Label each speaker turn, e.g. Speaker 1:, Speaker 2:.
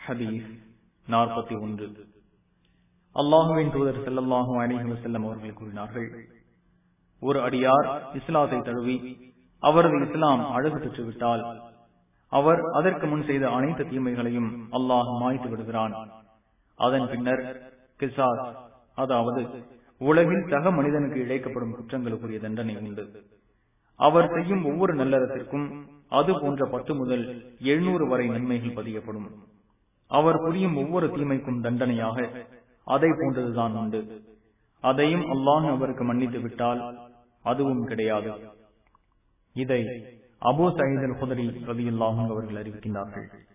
Speaker 1: ஹதீஸ் நாற்பத்தி ஒன்று அல்லாஹுவின் தூதர் செல்லல்லாஹு அலிஹி வசல்லம் அவர்கள் கூறினார்கள் ஒரு அடியார் இஸ்லாத்தை தழுவி அவரது இஸ்லாம் அழகு பெற்றுவிட்டால் அவர் அதற்கு முன் செய்த அனைத்து தீமைகளையும் அல்லாஹ் மாய்த்து விடுகிறான் அதன் பின்னர் கிசாஸ் அதாவது உலகில் சக மனிதனுக்கு இழைக்கப்படும் குற்றங்களுக்குரிய தண்டனை உண்டு அவர் செய்யும் ஒவ்வொரு நல்லறத்திற்கும் அது போன்ற பத்து முதல் எழுநூறு வரை நன்மைகள் பதியப்படும் அவர் புரியும் ஒவ்வொரு தீமைக்கும் தண்டனையாக அதை போன்றதுதான் உண்டு அதையும் அல்லாஹ் அவருக்கு மன்னித்து விட்டால் அதுவும் கிடையாது இதை அபு சயீத் அல் குதரி ரவி அவர்கள் அறிவிக்கின்றார்கள்